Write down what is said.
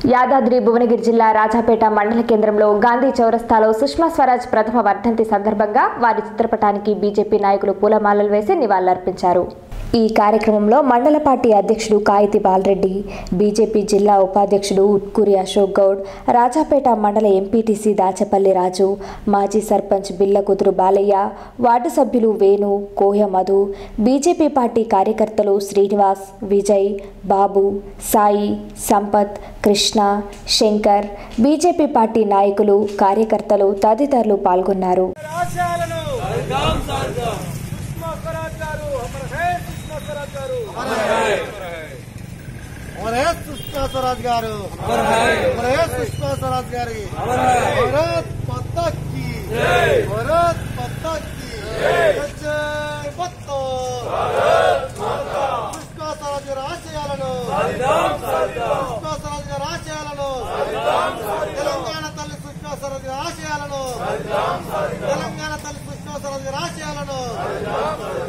యాదాద్రి భువనగిరి జిల్లా రాజాపేట మండల కేంద్రంలో గాంధీ చౌరస్తాలో సుష్మా స్వరాజ్ ప్రథమ వర్ధంతి సందర్భంగా వారి చిత్రపటానికి బీజేపీ నాయకులు పూలమాలలు వేసి నివాళులర్పించారు ఈ కార్యక్రమంలో మండల పార్టీ అధ్యక్షుడు కాయితి బాలరెడ్డి బీజేపీ జిల్లా ఉపాధ్యక్షుడు ఉట్కూరి అశోక్ గౌడ్ రాజాపేట మండల ఎంపీటీసీ దాచపల్లి రాజు మాజీ సర్పంచ్ బిల్ల కుదురు బాలయ్య వార్డు సభ్యులు వేణు కోయ మధు బీజేపీ పార్టీ కార్యకర్తలు శ్రీనివాస్ విజయ్ బాబు సాయి సంపత్ కృష్ణ శంకర్ బీజేపీ పార్టీ నాయకులు కార్యకర్తలు తదితరులు పాల్గొన్నారు ఆశయాలను సుష్మా స్వరాజ్ గారు అమర్ హై సుష్మా స్వరాజ్ గారు అమరే సుష్మా స్వరాజ్ గారు అమరే సుష్మా స్వరాజ్ గారి భారత్ మాతా కీ భారత్ మాతా కీ జై భక్తో సుష్మా స్వరాజ్ గారి ఆశయాలను సుష్మా స్వరాజ్ గారి ఆశయాలను తెలంగాణ తల్లి సుష్మా స్వరాజ్ గారి ఆశయాలను తెలంగాణ తల్లి సుష్మా స్వరాజ్ గారి ఆశయాలను